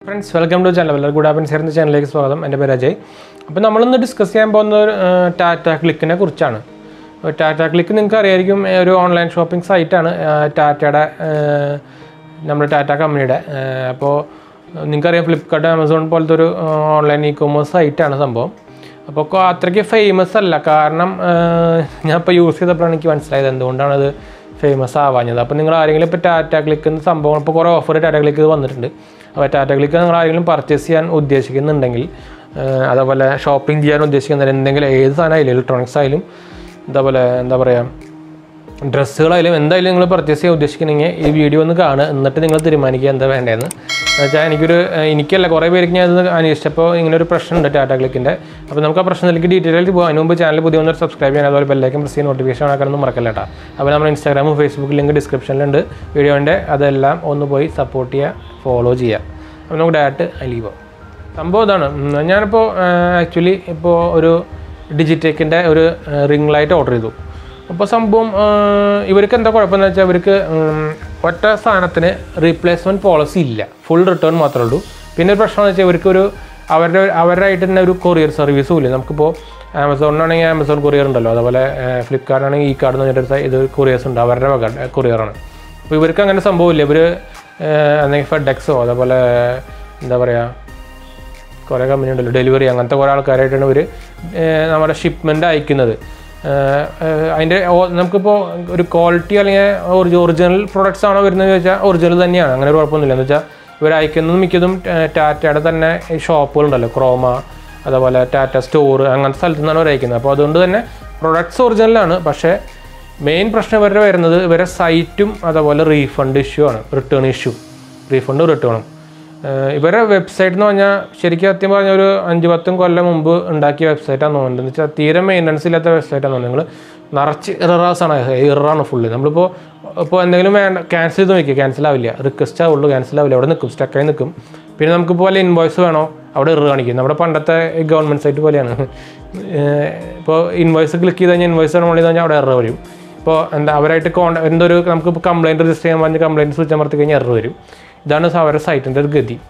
Friends welcome to channel വെല്ലർ ഗുഡ് ആപ്പൻ ചേർന്ന ചാനലിലേക്ക് സ്വാഗതം എൻ്റെ പേര് അജയ് അപ്പോൾ നമ്മളിന്ന് ഡിസ്കസ് ചെയ്യാൻ പോകുന്ന ഒരു ടാറ്റ ക്ലിക്കിനെ കുറിച്ചാണ് ടാറ്റ ക്ലിക്ക് നിങ്ങൾക്ക് അറിയായിരിക്കും ഏ, ഒരു ഓൺലൈൻ ഷോപ്പിംഗ് സൈറ്റാണ് ടാറ്റയുടെ നമ്മുടെ ടാറ്റ കമ്പനിയുടെ അപ്പോൾ നിങ്ങൾക്കറിയാം ഫ്ലിപ്കാർട്ട് ആമസോൺ പോലത്തെ ഒരു ഓൺലൈൻ ഇ കൊമേഴ്സ് സൈറ്റാണ് സംഭവം അപ്പോൾ കൊ- അത്രയ്ക്ക് ഫേമസ് അല്ല കാരണം ആ, ഞാൻ ഇപ്പോൾ യൂസ് ചെയ്തപ്പോഴാണ് എനിക്ക് മനസ്സിലായത് എന്തുകൊണ്ടാണ് അത് ഫേമസ് ആവാഞ്ഞത് അപ്പോൾ നിങ്ങൾ ആരെങ്കിലും ഇപ്പോൾ ടാറ്റ ക്ലിക്ക് എന്ന സംഭവം ഇപ്പോൾ കുറേ ഓഫർ ടാറ്റ ക്ലിക്ക് വന്നിട്ടുണ്ട് അപ്പോൾ ടാറ്റ ക്ലിക്ക് നിങ്ങൾ ആരെങ്കിലും പർച്ചേസ് ചെയ്യാൻ ഉദ്ദേശിക്കുന്നുണ്ടെങ്കിൽ ആ, അതേപോലെ ഷോപ്പിംഗ് ചെയ്യാൻ ഉദ്ദേശിക്കുന്ന എന്തെങ്കിലും ഏത് സാധനമായാലും ഇലക്ട്രോണിക്സ് ആയാലും അതേപോലെ എന്താ പറയുക ഡ്രസ്സുകളായാലും എന്തായാലും നിങ്ങൾ പർച്ചേസ് ചെയ്യാൻ ഉദ്ദേശിക്കണമെങ്കിൽ ഈ വീഡിയോ ഒന്ന് കാണുക എന്നിട്ട് നിങ്ങൾ തീരുമാനിക്കുക എന്താ വേണ്ടതെന്ന് എന്ന് വെച്ചാൽ എനിക്കൊരു ഏഹ് എനിക്കല്ല കുറേ പേർക്ക് ഞാൻ ഇത് അന്വേഷിച്ചപ്പോൾ ഇങ്ങനെ ഒരു പ്രശ്നമുണ്ട് ടാറ്റ ക്ലിക്കിൻ്റെ അപ്പോൾ നമുക്ക് ആ പ്രശ്നത്തിലേക്ക് ഡീറ്റെയിൽ ആയിട്ട് പോകാം അതിന് മുമ്പ് ചാനൽ പുതിയ ഒന്ന് സബ്സ്ക്രൈബ് ചെയ്യാൻ അതുപോലെ ബെല്ലൈക്കൻ പ്രസ് ചെയ്യാൻ നോട്ടിഫിക്കേഷൻ ആക്കാനൊന്നും മറക്കല്ല കേട്ടോ അപ്പോൾ നമ്മുടെ ഇൻസ്റ്റാഗ്രാമും ഫേസ്ബുക്ക് ലിങ്ക് ഡിസ്ക്രിപ്ഷനിലുണ്ട് വീഡിയോൻ്റെ അതെല്ലാം ഒന്ന് പോയി സപ്പോർട്ട് ചെയ്യുക ഫോളോ ചെയ്യുക അപ്പോൾ നമുക്ക് ഡയറക്റ്റ് അതിലേക്ക് പോകാം സംഭവം ഇതാണ് ഉം, ഞാനിപ്പോൾ ആക്ച്വലി ഇപ്പോൾ ഒരു ഡിജിറ്റെക്കിൻ്റെ ഒരു റിംഗ് ലൈറ്റ് ഓർഡർ ചെയ്തു അപ്പോൾ സംഭവം ആ, ഇവർക്ക് എന്താ കുഴപ്പമെന്ന് വെച്ചാൽ ഇവർക്ക് ഉം, ഒറ്റ സാധനത്തിന് റീപ്ലേസ്മെൻറ്റ് പോളിസി ഇല്ല ഫുൾ റിട്ടേൺ മാത്രമേ ഉള്ളൂ പിന്നെ ഒരു പ്രശ്നം എന്ന് വെച്ചാൽ ഇവർക്കൊരു അവരുടെ അവരുടെയായിട്ട് തന്നെ ഒരു കൊറിയർ സർവീസും ഇല്ല നമുക്കിപ്പോൾ ആമസോണിനാണെങ്കിൽ ആമസോൺ കൊറിയർ ഉണ്ടല്ലോ അതുപോലെ ഫ്ലിപ്കാർട്ടാണെങ്കിൽ ഈ കാർഡ് എന്ന് പറഞ്ഞിട്ട് ഒരു ഇത് കൊറിയേഴ്സ് ഉണ്ട് അവരുടെ വക കൊറിയറാണ് അപ്പോൾ ഇവർക്ക് അങ്ങനെ സംഭവമില്ല ഇവർ എന്തെങ്കിലും ഫെഡെക്സോ അതേപോലെ എന്താ പറയുക കുറേ കമ്പനി ഉണ്ടല്ലോ ഡെലിവറി അങ്ങനത്തെ കുറേ ആൾക്കാരായിട്ടാണ് ഇവർ നമ്മുടെ ഷിപ്മെൻ്റ് അയക്കുന്നത് ഏഹ് ഏഹ് അതിൻ്റെ ഓ- നമുക്കിപ്പോൾ ഒരു ക്വാളിറ്റി അല്ലെങ്കിൽ ഒറിജിനൽ പ്രൊഡക്ട്സ് ആണോ വരുന്നത് ചോദിച്ചാൽ ഒറിജിനൽ തന്നെയാണ് അങ്ങനെ ഒരു കുഴപ്പമൊന്നുമില്ല എന്ന് വെച്ചാൽ ഇവർ അയക്കുന്നത് മിക്കതും ഏഹ് ടാറ്റയുടെ തന്നെ ഷോപ്പുകളുണ്ടല്ലോ ക്രോമ അതേപോലെ ടാറ്റ സ്റ്റോർ അങ്ങനത്തെ സ്ഥലത്തു നിന്നാണ് അവർ അയക്കുന്നത് അപ്പോൾ അതുകൊണ്ട് തന്നെ പ്രൊഡക്ട്സ് ഒറിജിനലാണ് പക്ഷേ മെയിൻ പ്രശ്നം ഇവരുടെ വരുന്നത് ഇവരെ സൈറ്റും അതേപോലെ റീഫണ്ട് ഇഷ്യൂ ആണ് റിട്ടേൺ ഇഷ്യൂ റീഫണ്ട് റിട്ടേണും ഏഹ് ഇവരെ വെബ്സൈറ്റ് എന്ന് പറഞ്ഞാൽ ശരിക്കും സത്യം പറഞ്ഞ ഒരു അഞ്ച് പത്തും കൊല്ലം മുമ്പ് ഉണ്ടാക്കിയ വെബ്സൈറ്റാണ് തോന്നുന്നത് എന്ന് വെച്ചാൽ തീരെ മെയിൻ്റനൻസ് ഇല്ലാത്ത വെബ്സൈറ്റാണ് തോന്നുന്നത് നിങ്ങൾ നിറച്ച് എററാസ് ആണ് എററാണ് ഫുള്ള് നമ്മളിപ്പോൾ ഇപ്പോൾ എന്തെങ്കിലും വേണ്ട ക്യാൻസൽ ചെയ്ത് നോക്കിയാൽ ക്യാൻസൽ ആവില്ല റിക്വസ്റ്റ് ആവുള്ളൂ ക്യാൻസൽ ആവില്ല അവിടെ നിൽക്കും സ്റ്റക്കായി നിൽക്കും പിന്നെ നമുക്കിപ്പോൾ വല്ല ഇൻവോയ്സ് വേണോ അവിടെ എറർ കാണിക്കും നമ്മുടെ പണ്ടത്തെ ഗവൺമെൻറ് സൈറ്റ് പോലെയാണ് ഏഹ് ഇപ്പോൾ ഇൻവോയ്സ് ക്ലിക്ക് ചെയ്ത് കഴിഞ്ഞാൽ ഇൻവോയ്സ് വേണം കഴിഞ്ഞാൽ അവിടെ എറർ വരും ഇപ്പോൾ എന്താ അവരായിട്ട് കോണ്ട എന്തൊരു നമുക്ക് ഇപ്പോൾ കംപ്ലയിൻറ്റ് രജിസ്റ്റർ ചെയ്യാൻ പറഞ്ഞ് കംപ്ലയിൻറ്റ് സ്വിച്ച് അമർത്തി കഴിഞ്ഞാൽ എറർ വരും ഇതാണ് അവരുടെ സൈറ്റിൻ്റെ ഒരു ഗതി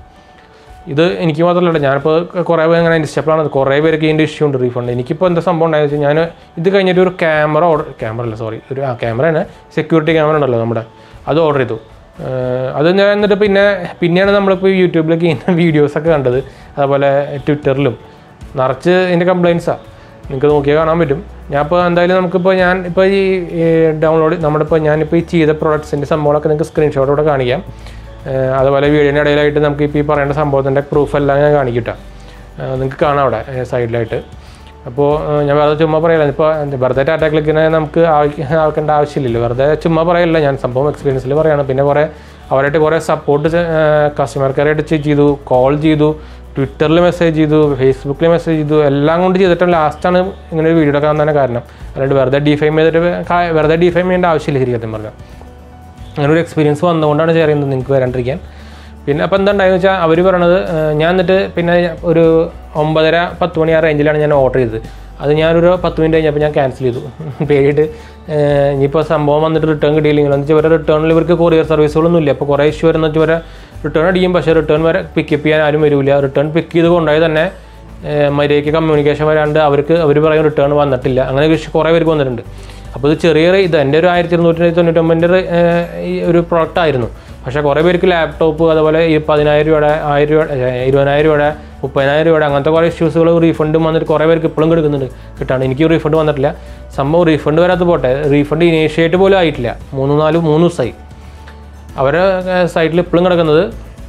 ഇത് എനിക്ക് മാത്രമല്ല ഞാനിപ്പോൾ കുറേ പേര് അങ്ങനെ അന്വേഷിച്ചപ്പോഴാണ് കുറേ പേർക്ക് ഇതിൻ്റെ ഇഷ്യൂ ഉണ്ട് റീഫണ്ട് എനിക്കിപ്പോൾ എന്താ സംഭവം ഉണ്ടായെന്ന് വെച്ചാൽ ഞാൻ ഇത് കഴിഞ്ഞിട്ട് ഒരു ക്യാമറ ഓർഡർ ക്യാമറ അല്ല സോറി ഒരു ആ ക്യാമറയാണ് സെക്യൂരിറ്റി ക്യാമറ ഉണ്ടല്ലോ നമ്മുടെ അത് ഓർഡർ ചെയ്തു ഏഹ് അത് ഞാൻ എന്നിട്ട് പിന്നെ പിന്നെയാണ് നമ്മളിപ്പോൾ യൂട്യൂബിലൊക്കെ ഇങ്ങനെ വീഡിയോസൊക്കെ കണ്ടത് അതുപോലെ ട്വിറ്ററിലും നിറച്ച് ഇതിൻ്റെ കംപ്ലയിൻസാണ് നിങ്ങൾക്ക് നോക്കിയാൽ കാണാൻ പറ്റും ഞാൻ ഇപ്പോൾ എന്തായാലും നമുക്കിപ്പോൾ ഞാൻ ഇപ്പോൾ ഈ ഡൗൺലോഡ് നമ്മുടെ ഇപ്പോൾ ഞാനിപ്പോൾ ഈ ചെയ്ത പ്രൊഡക്ട്സിൻ്റെ സംഭവങ്ങളൊക്കെ നിങ്ങൾക്ക് സ്ക്രീൻഷോട്ടോടെ കാണിക്കാം ഏഹ് അതുപോലെ വീഡിയോൻ്റെ ഇടയിലായിട്ട് നമുക്ക് ഇപ്പോൾ ഈ പറയേണ്ട സംഭവത്തിൻ്റെ പ്രൂഫ് എല്ലാം ഞാൻ കാണിക്കട്ടെ നിങ്ങൾക്ക് കാണാം അവിടെ സൈഡിലായിട്ട് അപ്പോൾ ഏഹ് ഞാൻ വെറുതെ ചുമ്മാ പറയല്ല ഇപ്പോൾ വെറുതെ ടാറ്റ ക്ലിക്കിനെ നമുക്ക് ആവശ്യ- ആക്കേണ്ട ആവശ്യമില്ലല്ലോ വെറുതെ ചുമ്മാ പറയല്ല ഞാൻ സംഭവം എക്സ്പീരിയൻസിൽ പറയാണ് പിന്നെ കുറേ അവരായിട്ട് കുറേ സപ്പോർട്ട് കസ്റ്റമർ കെയറായിട്ട് ചെയ്തു കോൾ ചെയ്തു ട്വിറ്ററിൽ മെസ്സേജ് ചെയ്തു ഫേസ്ബുക്കിൽ മെസ്സേജ് ചെയ്തു എല്ലാം കൊണ്ട് ചെയ്തിട്ട് ലാസ്റ്റാണ് ഇങ്ങനെ ഒരു വീഡിയോ എടുക്കാൻ തന്നെ കാരണം അല്ലാണ്ട് വെറുതെ ഡിഫൈം ചെയ്തിട്ട് കാ- വെറുതെ ഡിഫൈം ചെയ്യേണ്ട ആവശ്യമില്ല ശരിക്കും പറഞ്ഞാൽ അങ്ങനെ ഒരു എക്സ്പീരിയൻസ് വന്നുകൊണ്ടാണ് ഷെയർ ചെയ്യുന്നത് നിങ്ങൾക്ക് വരാണ്ടിരിക്കാൻ പിന്നെ അപ്പോൾ എന്താ ഉണ്ടായെന്ന് വെച്ചാൽ അവർ പറയണത് ഏഹ്, ഞാൻ എന്നിട്ട് പിന്നെ ഒരു ഒമ്പതര പത്ത് മണി ആ റേഞ്ചിലാണ് ഞാൻ ഓർഡർ ചെയ്തത് അത് ഞാനൊരു പത്ത് മിനിറ്റ് കഴിഞ്ഞപ്പോൾ ഞാൻ ക്യാൻസൽ ചെയ്തു പേടിയിട്ട് ഏഹ്, ഇനിയിപ്പോൾ സംഭവം വന്നിട്ട് റിട്ടേൺ കിട്ടിയില്ലെങ്കിൽ എന്ന് വെച്ചാൽ ഇവരെ റിട്ടേണിൽ ഇവർക്ക് കൊറിയർ സർവീസുകളൊന്നും ഇല്ല അപ്പോൾ കുറേ ഇഷ്യൂ വരുന്ന വെച്ചാൽ ഇവരെ റിട്ടേൺ അടിക്കും പക്ഷേ റിട്ടേൺ വരെ പിക്കപ്പ് ചെയ്യാൻ ആരും വരില്ല റിട്ടേൺ പിക്ക് ചെയ്ത് കൊണ്ടുപോയി തന്നെ ഏഹ്, മര്യാദയ്ക്ക് കമ്മ്യൂണിക്കേഷൻ വരാണ്ട് അവർക്ക് അവർ പറയും റിട്ടേൺ വന്നിട്ടില്ല അങ്ങനെ ഇഷ്യൂ കുറേ പേർക്ക് വന്നിട്ടുണ്ട് അപ്പോൾ ഇത് ചെറിയ റേ- ഇത് എൻ്റെ ഒരു ആയിരത്തി ഇരുന്നൂറ്റി തൊണ്ണൂറ്റൊമ്പതിൻ്റെ ഈ ഒരു പ്രോഡക്റ്റ് ആയിരുന്നു പക്ഷേ കുറേ പേർക്ക് ലാപ്ടോപ്പ് അതുപോലെ ഈ പതിനായിരം രൂപയുടെ ആയിരം രൂപ ഏഹ് ഇരുപതിനായിരം രൂപയുടെ മുപ്പതിനായിരം രൂപയുടെ അങ്ങനത്തെ കുറേ ഇഷ്യൂസുകൾ റീഫണ്ടും വന്നിട്ട് കുറേ പേർക്ക് ഇപ്പോഴും കിടക്കുന്നുണ്ട് കിട്ടാണ് എനിക്ക് റീഫണ്ട് വന്നിട്ടില്ല സംഭവം റീഫണ്ട് വരാത്ത പോട്ടെ റീഫണ്ട് ഇനീഷ്യേറ്റ് പോലും ആയിട്ടില്ല മൂന്ന് നാല് മൂന്ന് ദിവസമായി അവരെ സൈറ്റിൽ ഇപ്പോഴും കിടക്കുന്നത്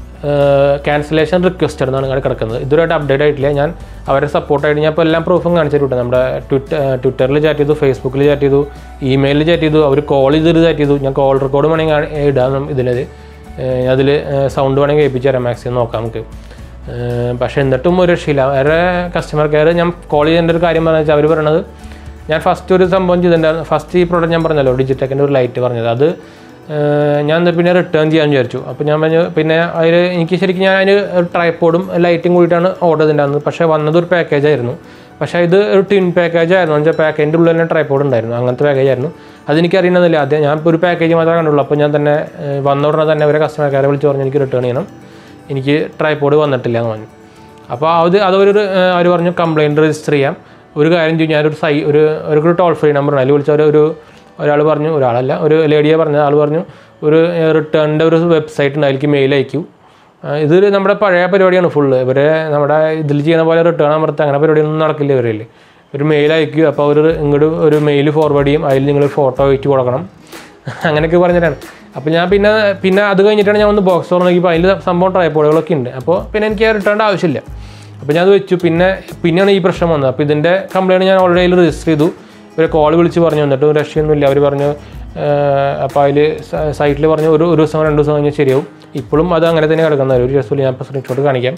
ക്യാൻസലേഷൻ റിക്വസ്റ്റ് എന്നാണ് ഇങ്ങനെ കിടക്കുന്നത് ഇതുവരെയായിട്ട് അപ്ഡേറ്റ് ആയിട്ടില്ല ഞാൻ അവരെ സപ്പോർട്ടായിട്ട് ഞാൻ ഇപ്പോൾ എല്ലാം പ്രൂഫും കാണിച്ചിട്ടുണ്ട് നമ്മുടെ ട്വിറ്റർ ട്വിറ്ററിൽ ചാറ്റ് ചെയ്തു ഫേസ്ബുക്കിൽ ചാറ്റ് ചെയ്തു ഇമെയിലിൽ ചാറ്റ് ചെയ്തു അവർ കോൾ ചെയ്തിട്ട് ചാറ്റ് ചെയ്തു ഞാൻ കോൾ റെക്കോർഡ് വേണമെങ്കിൽ കാണി- ഇടാം ഇതിലത് അതിൽ സൗണ്ട് വേണമെങ്കിൽ കേൾപ്പിച്ച് തരാം മാക്സിമം നോക്കാം നമുക്ക് ഏഹ് പക്ഷേ എന്നിട്ടും ഒരു രക്ഷയില്ല അവരെ കസ്റ്റമർ കെയർ ഞാൻ കോൾ ചെയ്യേണ്ട ഒരു കാര്യം പറഞ്ഞു വെച്ചാൽ അവർ പറയണത് ഞാൻ ഫസ്റ്റ് ഒരു സംഭവം ചെയ്തിട്ടുണ്ടായിരുന്നു ഫസ്റ്റ് ഈ പ്രോഡക്റ്റ് ഞാൻ പറഞ്ഞല്ലോ ഡിജിറ്റെക്കിൻ്റെ ഒരു ലൈറ്റ് പറഞ്ഞത് അത് ഏഹ് ഞാൻ എന്നിട്ട് പിന്നെ റിട്ടേൺ ചെയ്യാൻ വിചാരിച്ചു അപ്പോൾ ഞാൻ പറഞ്ഞു പിന്നെ അതിൽ എനിക്ക് ശരിക്കും ഞാൻ അതിന് ഒരു ട്രൈപ്പോഡും ലൈറ്റും കൂടിയിട്ടാണ് ഓർഡർ ചെയ്തിട്ടുണ്ടായിരുന്നത് പക്ഷേ വന്നത് ഒരു പാക്കേജ് ആയിരുന്നു പക്ഷേ ഇത് ഒരു ടിൻ പാക്കേജ് ആയിരുന്നു എന്ന് വെച്ചാൽ പാക്കേജിൻ്റെ ഉള്ളിൽ തന്നെ ട്രൈപ്പോഡ് ഉണ്ടായിരുന്നു അങ്ങനത്തെ പാക്കേജ് ആയിരുന്നു അതെനിക്ക് അറിയണമെന്നില്ല ആദ്യം ഞാൻ ഇപ്പോൾ ഒരു പാക്കേജ് മാത്രമേ കണ്ടുള്ളൂ അപ്പോൾ ഞാൻ തന്നെ ഏഹ് വന്ന ഉടനെ തന്നെ അവരെ കസ്റ്റമർ കെയറെ വിളിച്ച് പറഞ്ഞ് എനിക്ക് റിട്ടേൺ ചെയ്യണം എനിക്ക് ട്രൈപോഡ് വന്നിട്ടില്ല എന്ന് പറഞ്ഞു അപ്പോൾ അത് അതൊരു അവർ പറഞ്ഞു കംപ്ലയിൻറ്റ് രജിസ്റ്റർ ചെയ്യാം ഒരു കാര്യം ചെയ്യും ഞാനൊരു സൈ ഒരു ഒരു ടോൾ ഫ്രീ നമ്പർ അതിൽ വിളിച്ച ഒരു ഒരാൾ പറഞ്ഞു ഒരാളല്ല ഒരു ലേഡിയെ പറഞ്ഞ ആൾ പറഞ്ഞു ഒരു റിട്ടേണിൻ്റെ ഒരു വെബ്സൈറ്റ് ഉണ്ട് അതിലേക്ക് മെയിൽ അയക്കൂ ആ, ഇതൊരു നമ്മുടെ പഴയ പരിപാടിയാണ് ഫുള്ള് ഇവരെ നമ്മുടെ ഇതിൽ ചെയ്യുന്ന പോലെ റിട്ടേൺ അമർത്ത് അങ്ങനെ പരിപാടിയൊന്നും നടക്കില്ല ഇവരിൽ ഒരു മെയിൽ അയക്കുക അപ്പോൾ അവർ ഇങ്ങോട്ട് ഒരു മെയിൽ ഫോർവേഡ് ചെയ്യും അതിൽ നിങ്ങൾ ഫോട്ടോ വെച്ച് കൊടുക്കണം അങ്ങനെയൊക്കെ പറഞ്ഞിട്ടാണ് അപ്പോൾ ഞാൻ പിന്നെ പിന്നെ അത് കഴിഞ്ഞിട്ടാണ് ഞാൻ ഒന്ന് ബോക്സ് തുറന്നോക്കിയപ്പോൾ അതിൽ സംഭവം ട്രൈപ്പോഡുകളൊക്കെ ഉണ്ട് അപ്പോൾ പിന്നെ എനിക്ക് റിട്ടേൺ ആവശ്യമില്ല അപ്പോൾ ഞാൻ അത് വെച്ചു പിന്നെ പിന്നെയാണ് ഈ പ്രശ്നം വന്നത് അപ്പോൾ ഇതിൻ്റെ കംപ്ലയിൻറ്റ് ഞാൻ ഓൾറെഡി രജിസ്റ്റർ ചെയ്തു ഒരു കോൾ വിളിച്ച് പറഞ്ഞു എന്നിട്ടും രക്ഷയൊന്നുമില്ല അവർ പറഞ്ഞു അപ്പോൾ അതിൽ സൈറ്റിൽ പറഞ്ഞു ഒരു ഒരു ദിവസം രണ്ട് ദിവസം കഴിഞ്ഞാൽ ശരിയാവും ഇപ്പോഴും അത് അങ്ങനെ തന്നെ കിടക്കുന്നത് ഒരു രസമില്ല ഞാൻ ഇപ്പോൾ സ്ക്രീൻഷോട്ട് കാണിക്കാം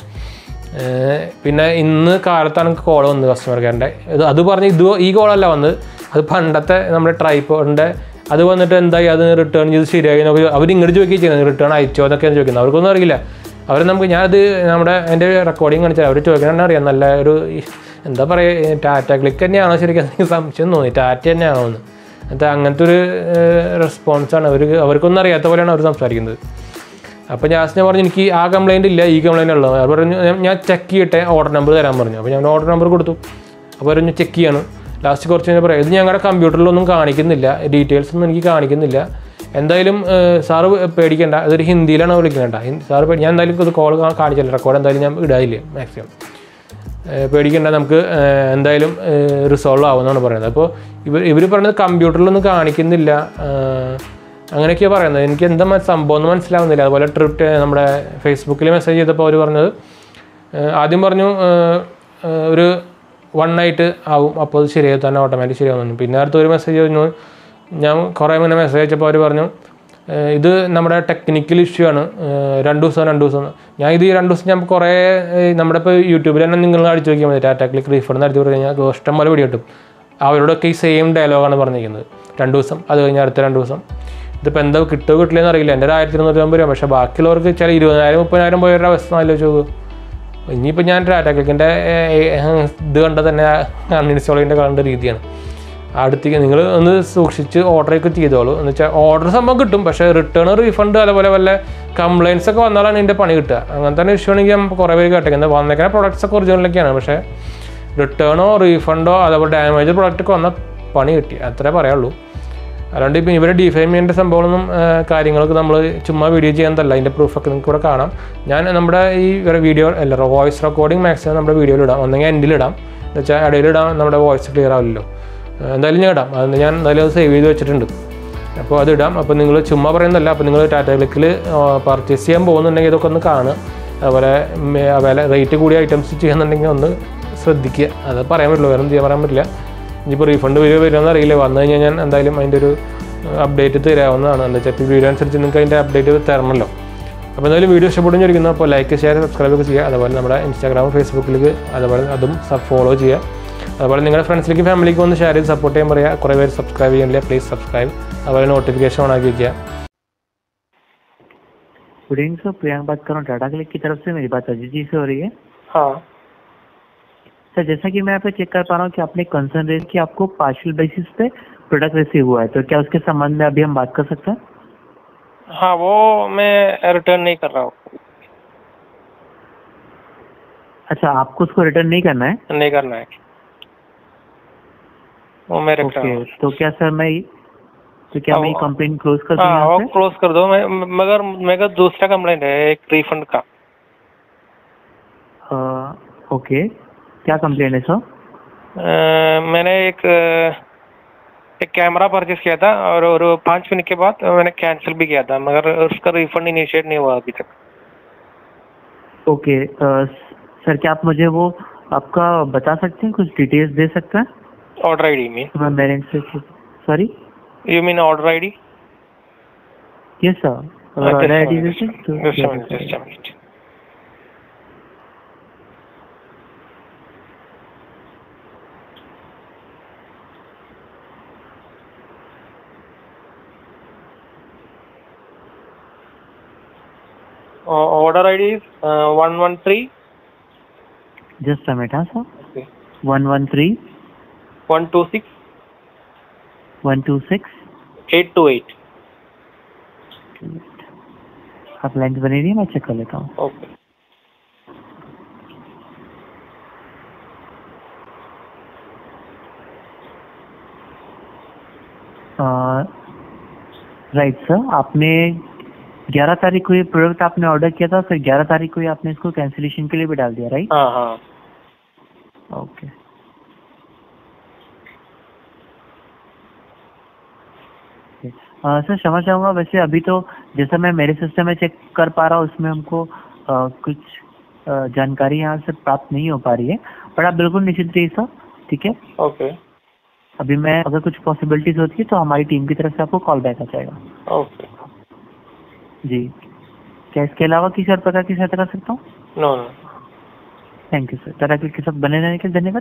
ഏഹ് പിന്നെ ഇന്ന് കാലത്താണ് എനിക്ക് കോൾ വന്നത് കസ്റ്റമർ കെയറിൻ്റെ ഇത് അത് പറഞ്ഞ് ഇത് ഈ കോളല്ല വന്നത് അത് പണ്ടത്തെ നമ്മുടെ ട്രൈപ്പോഡിൻ്റെ അത് വന്നിട്ട് എന്തായി അത് റിട്ടേൺ ചെയ്ത് ശരിയായി എന്നൊക്കെ അവർ ഇങ്ങോട്ട് ചോദിക്കുകയും ചെയ്യുന്നത് റിട്ടേൺ അയച്ചോ എന്നൊക്കെയാണ് ചോദിക്കുന്നത് അവർക്കൊന്നും അറിയില്ല അവർ നമുക്ക് ഞാനത് നമ്മുടെ എൻ്റെ റെക്കോർഡിങ് കാണിച്ചാൽ അവർ ചോദിക്കണം അറിയാം നല്ല ഒരു ഈ- എന്താ പറയുക ടാറ്റ ക്ലിക്ക് തന്നെയാണോ ശരിക്കും എനിക്ക് സംശയം തോന്നി ടാറ്റ തന്നെയാണോ എന്ന് എന്നിട്ട് അങ്ങനത്തെ ഒരു റെസ്പോൺസാണ് അവർ അവർക്കൊന്നും അറിയാത്ത പോലെയാണ് അവർ സംസാരിക്കുന്നത് അപ്പോൾ ജാസ്റ്റിനെ പറഞ്ഞു എനിക്ക് ആ കംപ്ലൈൻറ്റ് ഇല്ല ഈ കംപ്ലൈൻറ്റ് ഉള്ളത് അവർ പറഞ്ഞു ഞാൻ- ഞാൻ ചെക്ക് ചെയ്യട്ടെ ഓർഡർ നമ്പർ തരാൻ പറഞ്ഞു അപ്പോൾ ഞാൻ ഓർഡർ നമ്പർ കൊടുത്തു അപ്പോൾ പറഞ്ഞു ചെക്ക് ചെയ്യാണ് ലാസ്റ്റ് കുറച്ച് കഴിഞ്ഞാൽ പറയാം ഇത് ഞങ്ങളുടെ കമ്പ്യൂട്ടറിലൊന്നും കാണിക്കുന്നില്ല ഡീറ്റെയിൽസ് ഒന്നും എനിക്ക് കാണിക്കുന്നില്ല എന്തായാലും സാറ് പേടിക്കണ്ട ഇതൊരു ഹിന്ദിയിലാണ് വിളിക്കുന്നത് കേട്ടോ സാറ് പേടി ഞാൻ എന്തായാലും ഇത് കോൾ കാണിച്ചില്ല റെക്കോർഡ് എന്തായാലും ഞാൻ ഇടായില്ല മാക്സിമം ഏഹ് പേടിക്കണ്ട നമുക്ക് ഏഹ് എന്തായാലും റിസോൾവ് ആവുമെന്നാണ് പറയുന്നത് അപ്പോൾ ഇവർ ഇവർ പറയുന്നത് കമ്പ്യൂട്ടറിലൊന്നും കാണിക്കുന്നില്ല ഏഹ് അങ്ങനെയൊക്കെയാണ് പറയുന്നത് എനിക്ക് എന്താ മ- സംഭവം എന്ന് മനസ്സിലാവുന്നില്ല അതുപോലെ ട്രിപ്പ് നമ്മുടെ ഫേസ്ബുക്കിൽ മെസ്സേജ് ചെയ്തപ്പോൾ അവർ പറഞ്ഞത് ഏഹ് ആദ്യം പറഞ്ഞു ഏഹ് ഏഹ് ഒരു വൺ നൈറ്റ് ആവും അപ്പോൾ അത് ശരിയായി തന്നെ ഓട്ടോമാറ്റിക് ശരിയാവുന്നു പിന്നെ അടുത്ത ഒരു മെസ്സേജ് പറഞ്ഞു ഞാൻ കുറേ മുന്നേ മെസ്സേജ് അയച്ചപ്പോൾ അവർ പറഞ്ഞു ഏഹ് ഇത് നമ്മുടെ ടെക്നിക്കൽ ഇഷ്യൂ ആണ് ഏഹ് രണ്ട് ദിവസം രണ്ട് ദിവസം ഞാൻ ഇത് ഈ രണ്ട് ദിവസം ഞാൻ കുറേ ഏഹ് നമ്മുടെ ഇപ്പോൾ യൂട്യൂബിൽ തന്നെ നിങ്ങൾ അടിച്ചു നോക്കിയാൽ മതി ടാറ്റ ക്ലിക്ക് റീഫണ്ട് അടിച്ചു പറഞ്ഞു കഴിഞ്ഞാൽ ഇഷ്ടം പോലെ വീഡിയോ കിട്ടും അവരോടൊക്കെ ഈ സെയിം ഡയലോഗാണ് പറഞ്ഞിരിക്കുന്നത് രണ്ട് ദിവസം അത് കഴിഞ്ഞ് അടുത്ത രണ്ട് ദിവസം ഇതിപ്പോൾ എന്താ കിട്ടുമോ കിട്ടില്ലെന്ന് അറിയില്ല എൻ്റെ ഒരു ആയിരത്തി ഇരുന്നൂറ്റമ്പത് രൂപ പക്ഷേ ബാക്കിയുള്ളവർക്ക് ചില ഇരുപതിനായിരം മുപ്പതിനായിരം പോയവരുടെ അവസ്ഥ ആലോചിച്ച് നോക്കൂ ഇനിയിപ്പോൾ ഞാൻ ടാറ്റ ക്ലിക്കിൻ്റെ ഇത് കണ്ട തന്നെ അൺഇൻസ്റ്റാൾ ചെയ്യേണ്ട കാണേണ്ട രീതിയാണ് അടുത്തേക്ക് നിങ്ങൾ ഒന്ന് സൂക്ഷിച്ച് ഓർഡറൊക്കെ ചെയ്തോളൂ എന്ന് വെച്ചാൽ ഓർഡർ സംഭവം കിട്ടും പക്ഷേ റിട്ടേൺ റീഫണ്ട് അതുപോലെ വല്ല കംപ്ലയിൻസ് ഒക്കെ വന്നാലാണ് ഇതിൻ്റെ പണി കിട്ടുക അങ്ങനത്തെ തന്നെ ഇഷ്യൂ ആണെങ്കിൽ നമുക്ക് കുറേ പേര് കേട്ടേക്കുന്നത് വന്നേക്കുന്ന പ്രൊഡക്ട്സ് ഒക്കെ ഒറിജിനലൊക്കെയാണ് പക്ഷേ റിട്ടേണോ റീഫണ്ടോ അതേപോലെ ഡാമേജ് പ്രൊഡക്റ്റ് ഒക്കെ വന്നാൽ പണി കിട്ടി അത്രേ പറയുള്ളൂ അല്ലാണ്ട് ഇപ്പം ഇവരെ ഡിഫൈൻ ചെയ്യേണ്ട സംഭവങ്ങളൊന്നും ആ, കാര്യങ്ങളൊക്കെ നമ്മൾ ചുമ്മാ വീഡിയോ ചെയ്യാനതല്ല അതിൻ്റെ പ്രൂഫൊക്കെ നിങ്ങൾക്ക് ഇവിടെ കാണാം ഞാൻ നമ്മുടെ ഈ വീഡിയോ അല്ല വോയിസ് റെക്കോർഡിംഗ് മാക്സിമം നമ്മുടെ വീഡിയോയിൽ ഇടാം ഒന്നെങ്കിൽ എൻഡിൽ ഇടാം എന്ന് വെച്ചാൽ ഇടയിൽ ഇടാം നമ്മുടെ വോയിസ് ക്ലിയർ ആവില്ലല്ലോ ആ, എന്തായാലും ഞാൻ ഇടാം അത് ഞാൻ എന്തായാലും അത് സേവ് ചെയ്ത് വെച്ചിട്ടുണ്ട് അപ്പോൾ അത് ഇടാം അപ്പോൾ നിങ്ങൾ ചുമ്മാ പറയുന്നതല്ല അപ്പോൾ നിങ്ങൾ ടാറ്റ ക്ലിക്കിൽ പർച്ചേസ് ചെയ്യാൻ പോകുന്നുണ്ടെങ്കിൽ ഇതൊക്കെ ഒന്ന് കാണുക അതുപോലെ മേ- വില റേറ്റ് കൂടിയ ഐറ്റംസ് ചെയ്യുന്നുണ്ടെങ്കിൽ ഒന്ന് ശ്രദ്ധിക്കുക അത് പറയാൻ പറ്റില്ല വേറെ ഒന്നും ചെയ്യാൻ പറയാൻ പറ്റില്ല ഇനിയിപ്പോൾ റീഫണ്ട് വരിക വരുമെന്ന് അറിയില്ല വന്നു കഴിഞ്ഞാൽ ഞാൻ എന്തായാലും അതിൻ്റെ ഒരു അപ്ഡേറ്റ് തരാവുന്നതാണ് എന്താ വെച്ചാൽ ഇപ്പോൾ വീഡിയോ അനുസരിച്ച് നിങ്ങൾക്ക് അതിൻ്റെ അപ്ഡേറ്റ് തരണമല്ലോ അപ്പോൾ എന്തായാലും വീഡിയോ ഇഷ്ടപ്പെടുന്നു ചോദിക്കുന്നു അപ്പോൾ ലൈക്ക് ഷെയർ സബ്സ്ക്രൈബ് ഒക്കെ ചെയ്യുക അതുപോലെ നമ്മുടെ ഇൻസ്റ്റാഗ്രാമും ഫേസ്ബുക്കിലേക്ക് അതുപോലെ അതും ഫോളോ ചെയ്യുക അതുപോലെ നിങ്ങളുടെ ഫ്രണ്ട്സിലേക്ക് ഫാമിലിക്ക് ഒന്ന് ഷെയർ ചെയ്ത് സപ്പോർട്ട് ചെയ്യാൻ പറയുക കുറേ പേര് സബ്സ്ക്രൈബ് ചെയ്യുന്നില്ല പ്ലീസ് സബ്സ്ക്രൈബ് അതുപോലെ നോട്ടിഫിക്കേഷൻ ഓൺ ആക്കി വയ്ക്കുക गुड इवनिंग सर प्रियांक बात कर रहा हूँ टाटा क्लिक की तरफ से मेरी बात अजीत जी से हो रही है हाँ सर जैसा कि मैं यहाँ पे चेक कर पा रहा हूँ कि आपने कंसर्न रेज कि आपको पार्शियल बेसिस पे प्रोडक्ट रिसीव हुआ है तो क्या उसके संबंध में अभी हम बात कर सकते हैं हाँ वो मैं रिटर्न नहीं कर रहा हूँ अच्छा आपको उसको रिटर्न नहीं करना है नहीं करना है वो मैं रख रहा ओके हूँ तो क्या सर मैं तो क्या मैं हाँ, कंप्लेन क्लोज कर दूँ हाँ यहाँ वो से क्लोज कर दो मैं मगर मेरे को दूसरा कंप्लेंट है एक रिफंड का अ, ओके क्या कंप्लेन है सर अ, मैंने एक अ, एक कैमरा परचेस किया था और और पाँच मिनट के बाद मैंने कैंसिल भी किया था मगर उसका रिफंड इनिशिएट नहीं हुआ अभी तक ओके अ, सर क्या आप मुझे वो आपका बता सकते हैं कुछ डिटेल्स दे सकते हैं ऑर्डर आईडी मीन तो मैं मेरे से sorry you mean order ID yes sir order I D दे सकते हो? Just minute just minute order ID is one one three just uh minute हाँ sir one one three one two six one two six eight two eight आप line बनी रही है मैं check कर लेता हूँ ओके राइट सर आपने 11 तारीख को ये प्रोडक्ट आपने ऑर्डर किया था फिर 11 तारीख को ही आपने इसको कैंसिलेशन के लिए भी डाल दिया राइट हाँ हाँ ओके सर क्षमा चाहूँगा वैसे अभी तो जैसा मैं मेरे सिस्टम में चेक कर पा रहा हूँ उसमें हमको अ, कुछ अ, जानकारी यहाँ से प्राप्त नहीं हो पा रही है पर आप बिल्कुल निश्चित रहिए सर ठीक है ओके अभी मैं अगर कुछ पॉसिबिलिटीज होती है तो हमारी टीम की तरफ से आपको कॉल बैक आ जाएगा ओके जी क्या इसके अलावा किसी और प्रकार की सहायता कर सकता हूँ no no thank you sir तरह के साथ बने रहने के लिए धन्यवाद